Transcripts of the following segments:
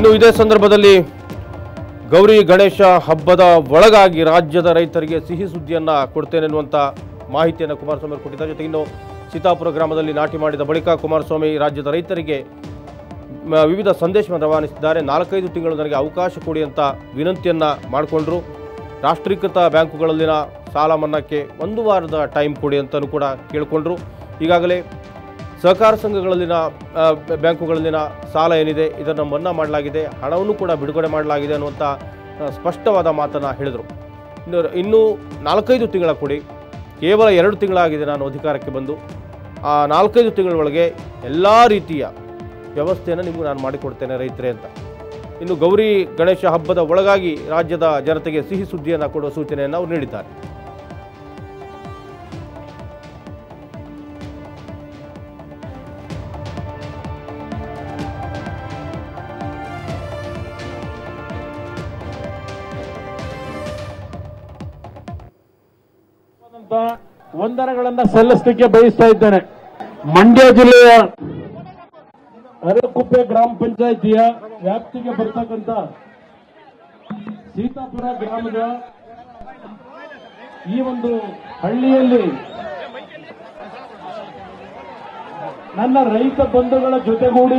ಇನ್ನು ಇದೇ ಸಂದರ್ಭದಲ್ಲಿ ಗೌರಿ ಗಣೇಶ ಹಬ್ಬದ ಒಳಗಾಗಿ ರಾಜ್ಯದ ರೈತರಿಗೆ ಸಿಹಿ ಸುದ್ದಿಯನ್ನ ಕೊಡ್ತೇನೆ ಎನ್ನುವಂಥ ಮಾಹಿತಿಯನ್ನು ಕುಮಾರಸ್ವಾಮಿ ಅವರು ಕೊಟ್ಟಿದ್ದಾರೆ ಜೊತೆಗೆ ಇನ್ನು ಸೀತಾಪುರ ಗ್ರಾಮದಲ್ಲಿ ನಾಟಿ ಮಾಡಿದ ಬಳಿಕ ಕುಮಾರಸ್ವಾಮಿ ರಾಜ್ಯದ ರೈತರಿಗೆ ಮ, ವಿವಿಧ ಸಂದೇಶವನ್ನು ರವಾನಿಸಿದ್ದಾರೆ ನಾಲ್ಕೈದು ತಿಂಗಳು ನನಗೆ ಅವಕಾಶ ಕೊಡಿ ಅಂತ ವಿನಂತಿಯನ್ನು ಮಾಡಿಕೊಂಡ್ರು ರಾಷ್ಟ್ರೀಕೃತ ಬ್ಯಾಂಕುಗಳಲ್ಲಿನ ಸಾಲ ಮನ್ನಾಕ್ಕೆ ಒಂದು ವಾರದ ಟೈಮ್ ಕೊಡಿ ಅಂತಲೂ ಕೂಡ ಕೇಳಿಕೊಂಡ್ರು ಈಗಾಗಲೇ ಸಹಕಾರ ಸಂಘಗಳಲ್ಲಿನ ಆ, ಬ- ಬ್ಯಾಂಕುಗಳಲ್ಲಿನ ಸಾಲ ಏನಿದೆ ಇದನ್ನು ಮನ್ನಾ ಮಾಡಲಾಗಿದೆ ಹಣವನ್ನು ಕೂಡ ಬಿಡುಗಡೆ ಮಾಡಲಾಗಿದೆ ಅನ್ನುವಂಥ ಆ, ಸ್ಪಷ್ಟವಾದ ಮಾತನ್ನು ಹೇಳಿದರು ಇನ್ನು ಇನ್ನೂ ನಾಲ್ಕೈದು ತಿಂಗಳ ಕೊಡಿ ಕೇವಲ ಎರಡು ತಿಂಗಳಾಗಿದೆ ನಾನು ಅಧಿಕಾರಕ್ಕೆ ಬಂದು ಆ ನಾಲ್ಕೈದು ತಿಂಗಳ ಒಳಗೆ ಎಲ್ಲ ರೀತಿಯ ವ್ಯವಸ್ಥೆಯನ್ನು ನಿಮಗೂ ನಾನು ಮಾಡಿಕೊಡ್ತೇನೆ ರೈತರೇ ಅಂತ ಇನ್ನು ಗೌರಿ ಗಣೇಶ ಹಬ್ಬದ ಒಳಗಾಗಿ ರಾಜ್ಯದ ಜನತೆಗೆ ಸಿಹಿ ಸುದ್ದಿಯನ್ನು ಕೊಡುವ ಸೂಚನೆಯನ್ನು ಅವರು ನೀಡಿದ್ದಾರೆ ಅಂತ ವಂದನೆಗಳನ್ನ ಸಲ್ಲಿಸಲಿಕ್ಕೆ ಬಯಸ್ತಾ ಇದ್ದೇನೆ ಮಂಡ್ಯ ಜಿಲ್ಲೆಯ ಅರಕುಪ್ಪೆ ಗ್ರಾಮ ಪಂಚಾಯಿತಿಯ ವ್ಯಾಪ್ತಿಗೆ ಬರ್ತಕ್ಕಂಥ ಸೀತಾಪುರ ಗ್ರಾಮದ ಈ ಒಂದು ಹಳ್ಳಿಯಲ್ಲಿ ನನ್ನ ರೈತ ಬಂಧುಗಳ ಜೊತೆಗೂಡಿ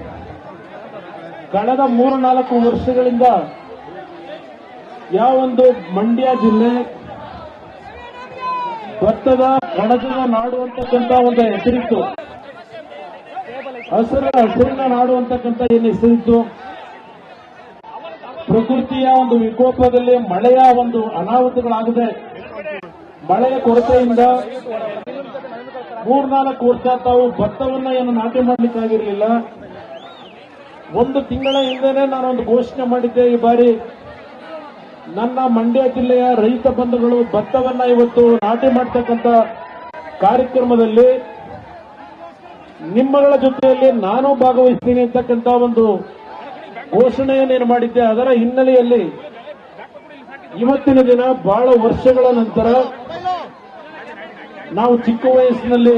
ಕಳೆದ ಮೂರು ನಾಲ್ಕು ವರ್ಷಗಳಿಂದ ಯಾವೊಂದು ಮಂಡ್ಯ ಜಿಲ್ಲೆ ಭತ್ತದ ಕಣಜದ ನಾಡು ಅಂತಕ್ಕಂಥ ಒಂದು ಹೆಸರಿತ್ತು ಹಸಿರ ಹಸಿರಿನ ನಾಡು ಅಂತಕ್ಕಂಥ ಏನು ಹೆಸರಿತ್ತು ಪ್ರಕೃತಿಯ ಒಂದು ವಿಕೋಪದಲ್ಲಿ ಮಳೆಯ ಒಂದು ಅನಾಹುತಗಳಾಗಿದೆ ಮಳೆಯ ಕೊರತೆಯಿಂದ ಮೂರ್ನಾಲ್ಕು ವರ್ಷ ತಾವು ಭತ್ತವನ್ನ ಏನು ನಾಟಿ ಮಾಡ್ಲಿಕ್ಕಾಗಿರ್ಲಿಲ್ಲ ಒಂದು ತಿಂಗಳ ಹಿಂದೆನೆ ನಾನೊಂದು ಘೋಷಣೆ ಮಾಡಿದ್ದೆ ಈ ಬಾರಿ ನನ್ನ ಮಂಡ್ಯ ಜಿಲ್ಲೆಯ ರೈತ ಬಂಧುಗಳು ಭತ್ತವನ್ನ ಇವತ್ತು ನಾಟಿ ಮಾಡ್ತಕ್ಕಂಥ ಕಾರ್ಯಕ್ರಮದಲ್ಲಿ ನಿಮ್ಮಗಳ ಜೊತೆಯಲ್ಲಿ ನಾನು ಭಾಗವಹಿಸ್ತೀನಿ ಅಂತಕ್ಕಂಥ ಒಂದು ಘೋಷಣೆಯನ್ನೇನು ಮಾಡಿದ್ದೆ ಅದರ ಹಿನ್ನೆಲೆಯಲ್ಲಿ ಇವತ್ತಿನ ದಿನ ಬಹಳ ವರ್ಷಗಳ ನಂತರ ನಾವು ಚಿಕ್ಕ ವಯಸ್ಸಿನಲ್ಲಿ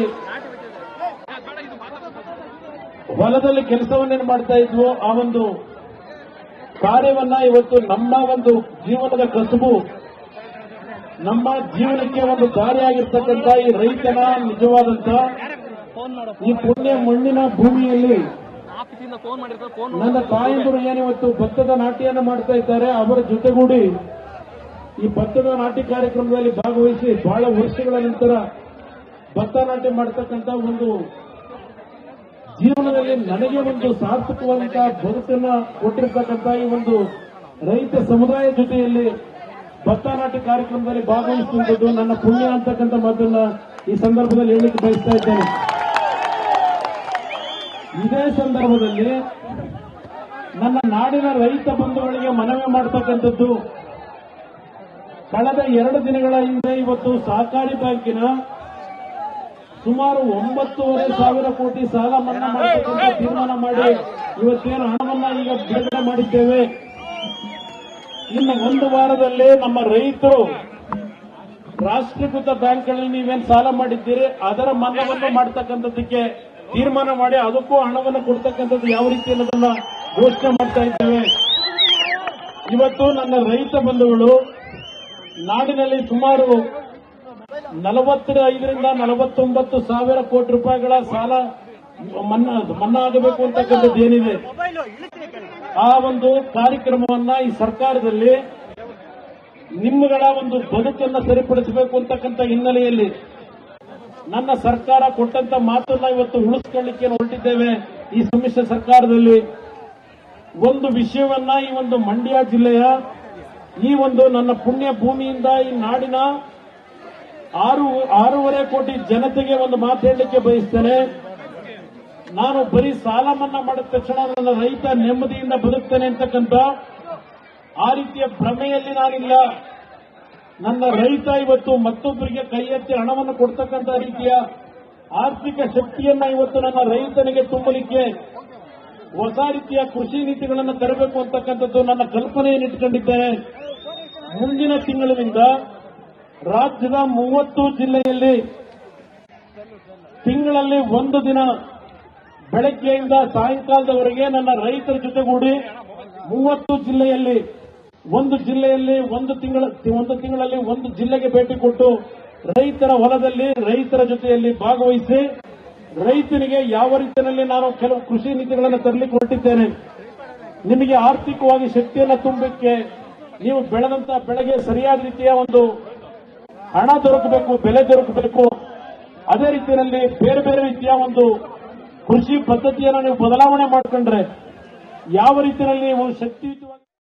ಹೊಲದಲ್ಲಿ ಕೆಲಸವನ್ನೇನು ಮಾಡ್ತಾ ಇದ್ವು ಆ ಒಂದು ಕಾರ್ಯವನ್ನ ಇವತ್ತು ನಮ್ಮ ಒಂದು ಜೀವನದ ಕಸುಬು ನಮ್ಮ ಜೀವನಕ್ಕೆ ಒಂದು ದಾರಿಯಾಗಿರ್ತಕ್ಕಂಥ ಈ ರೈತನ ನಿಜವಾದಂತ ಈ ಪುಣ್ಯ ಮಣ್ಣಿನ ಭೂಮಿಯಲ್ಲಿ ನನ್ನ ತಾಯಂದಿರು ಏನಿವತ್ತು ಭತ್ತದ ನಾಟಿಯನ್ನು ಮಾಡ್ತಾ ಇದ್ದಾರೆ ಅವರ ಜೊತೆಗೂಡಿ ಈ ಭತ್ತದ ನಾಟಿ ಕಾರ್ಯಕ್ರಮದಲ್ಲಿ ಭಾಗವಹಿಸಿ ಬಹಳ ವರ್ಷಗಳ ನಂತರ ಭತ್ತ ನಾಟಿ ಮಾಡ್ತಕ್ಕಂಥ ಒಂದು ಜೀವನದಲ್ಲಿ ನನಗೆ ಒಂದು ಸಾರ್ಥಕವಾದಂತಹ ಬದುಕನ್ನ ಕೊಟ್ಟಿರ್ತಕ್ಕಂಥ ಈ ಒಂದು ರೈತ ಸಮುದಾಯ ಜೊತೆಯಲ್ಲಿ ಭತ್ತ ನಾಟಿ ಕಾರ್ಯಕ್ರಮದಲ್ಲಿ ಭಾಗವಹಿಸುವಂಥದ್ದು ನನ್ನ ಪುಣ್ಯ ಅಂತಕ್ಕಂಥ ಮಾತನ್ನ ಈ ಸಂದರ್ಭದಲ್ಲಿ ಹೇಳಲಿಕ್ಕೆ ಬಯಸ್ತಾ ಇದ್ದೇನೆ ಇದೇ ಸಂದರ್ಭದಲ್ಲಿ ನನ್ನ ನಾಡಿನ ರೈತ ಬಂಧುಗಳಿಗೆ ಮನವಿ ಮಾಡತಕ್ಕಂಥದ್ದು ಕಳೆದ ಎರಡು ದಿನಗಳ ಹಿಂದೆ ಇವತ್ತು ಸಹಕಾರಿ ಬ್ಯಾಂಕಿನ ಸುಮಾರು ಒಂಬತ್ತೂವರೆ ಸಾವಿರ ಕೋಟಿ ಸಾಲ ಮನ್ನಾ ಮಾಡತಕ್ಕಂಥ ತೀರ್ಮಾನ ಮಾಡಿ ಇವತ್ತೇನು ಹಣವನ್ನ ಈಗ ಬಿಡುಗಡೆ ಮಾಡಿದ್ದೇವೆ ಇನ್ನು ಒಂದು ವಾರದಲ್ಲಿ ನಮ್ಮ ರೈತರು ರಾಷ್ಟ್ರೀಕೃತ ಬ್ಯಾಂಕ್ಗಳಲ್ಲಿ ನೀವೇನು ಸಾಲ ಮಾಡಿದ್ದೀರಿ ಅದರ ಮನ್ನಾವನ್ನು ಮಾಡ್ತಕ್ಕಂಥದ್ದಕ್ಕೆ ತೀರ್ಮಾನ ಮಾಡಿ ಅದಕ್ಕೂ ಹಣವನ್ನು ಕೊಡ್ತಕ್ಕಂಥದ್ದು ಯಾವ ರೀತಿ ಅನ್ನೋದನ್ನ ಘೋಷಣೆ ಮಾಡ್ತಾ ಇದ್ದೇವೆ ಇವತ್ತು ನನ್ನ ರೈತ ಬಂಧುಗಳು ನಾಡಿನಲ್ಲಿ ಸುಮಾರು ನಲವತ್ತರ ಐದರಿಂದ ನಲವತ್ತೊಂಬತ್ತು ಸಾವಿರ ಕೋಟಿ ರೂಪಾಯಿಗಳ ಸಾಲ ಮನ್ನಾ ಮನ್ನಾ ಆಗಬೇಕು ಅಂತಕ್ಕಂಥದ್ದು ಏನಿದೆ ಆ ಒಂದು ಕಾರ್ಯಕ್ರಮವನ್ನ ಈ ಸರ್ಕಾರದಲ್ಲಿ ನಿಮ್ಮಗಳ ಒಂದು ಬದುಕನ್ನ ಸರಿಪಡಿಸಬೇಕು ಅಂತಕ್ಕಂಥ ಹಿನ್ನೆಲೆಯಲ್ಲಿ ನನ್ನ ಸರ್ಕಾರ ಕೊಟ್ಟಂತ ಮಾತನ್ನ ಇವತ್ತು ಉಳಿಸ್ಕೊಳ್ಳಿಕ್ಕೆ ಹೊರಟಿದ್ದೇವೆ ಈ ಸಮ್ಮಿಶ್ರ ಸರ್ಕಾರದಲ್ಲಿ ಒಂದು ವಿಷಯವನ್ನ ಈ ಒಂದು ಮಂಡ್ಯ ಜಿಲ್ಲೆಯ ಈ ಒಂದು ನನ್ನ ಪುಣ್ಯ ಭೂಮಿಯಿಂದ ಈ ನಾಡಿನ ಆರು ಆರೂವರೆ ಕೋಟಿ ಜನತೆಗೆ ಒಂದು ಮಾತು ಹೇಳಲಿಕ್ಕೆ ಬಯಸ್ತೇನೆ ನಾನು ಬರೀ ಸಾಲ ಮನ್ನಾ ಮಾಡಿದ ತಕ್ಷಣ ನನ್ನ ರೈತ ನೆಮ್ಮದಿಯಿಂದ ಬದುಕ್ತೇನೆ ಅಂತಕ್ಕಂಥ ಆ ರೀತಿಯ ಭ್ರಮೆಯಲ್ಲಿ ನಾನಿಲ್ಲ ನನ್ನ ರೈತ ಇವತ್ತು ಮತ್ತೊಬ್ಬರಿಗೆ ಕೈ ಎತ್ತಿ ಹಣವನ್ನು ಕೊಡ್ತಕ್ಕಂಥ ರೀತಿಯ ಆರ್ಥಿಕ ಶಕ್ತಿಯನ್ನ ಇವತ್ತು ನನ್ನ ರೈತನಿಗೆ ತುಂಬಲಿಕ್ಕೆ ಹೊಸ ರೀತಿಯ ಕೃಷಿ ನೀತಿಗಳನ್ನು ತರಬೇಕು ಅಂತಕ್ಕಂಥದ್ದು ನನ್ನ ಕಲ್ಪನೆಯನ್ನು ಇಟ್ಕೊಂಡಿದ್ದೇನೆ ಮುಂದಿನ ತಿಂಗಳಿನಿಂದ ರಾಜ್ಯದ ಮೂವತ್ತು ಜಿಲ್ಲೆಯಲ್ಲಿ ತಿಂಗಳಲ್ಲಿ ಒಂದು ದಿನ ಬೆಳಗ್ಗೆಯಿಂದ ಸಾಯಂಕಾಲದವರೆಗೆ ನನ್ನ ರೈತರ ಜೊತೆಗೂಡಿ ಮೂವತ್ತು ಜಿಲ್ಲೆಯಲ್ಲಿ ಒಂದು ಜಿಲ್ಲೆಯಲ್ಲಿ ಒಂದು ತಿಂಗಳ ಒಂದು ತಿಂಗಳಲ್ಲಿ ಒಂದು ಜಿಲ್ಲೆಗೆ ಭೇಟಿ ಕೊಟ್ಟು ರೈತರ ಹೊಲದಲ್ಲಿ ರೈತರ ಜೊತೆಯಲ್ಲಿ ಭಾಗವಹಿಸಿ ರೈತನಿಗೆ ಯಾವ ರೀತಿಯಲ್ಲಿ ನಾನು ಕೆಲವು ಕೃಷಿ ನೀತಿಗಳನ್ನು ತರಲಿಕ್ಕೆ ಹೊರಟಿದ್ದೇನೆ ನಿಮಗೆ ಆರ್ಥಿಕವಾಗಿ ಶಕ್ತಿಯನ್ನು ತುಂಬಕ್ಕೆ ನೀವು ಬೆಳೆದಂತ ಬೆಳೆಗೆ ಸರಿಯಾದ ರೀತಿಯ ಒಂದು ಹಣ ದೊರಕಬೇಕು ಬೆಲೆ ದೊರಕಬೇಕು ಅದೇ ರೀತಿಯಲ್ಲಿ ಬೇರೆ ಬೇರೆ ರೀತಿಯ ಒಂದು ಕೃಷಿ ಪದ್ಧತಿಯನ್ನು ನೀವು ಬದಲಾವಣೆ ಮಾಡ್ಕೊಂಡ್ರೆ ಯಾವ ರೀತಿಯಲ್ಲಿ ಒಂದು ಶಕ್ತಿಯುತವಾಗಿ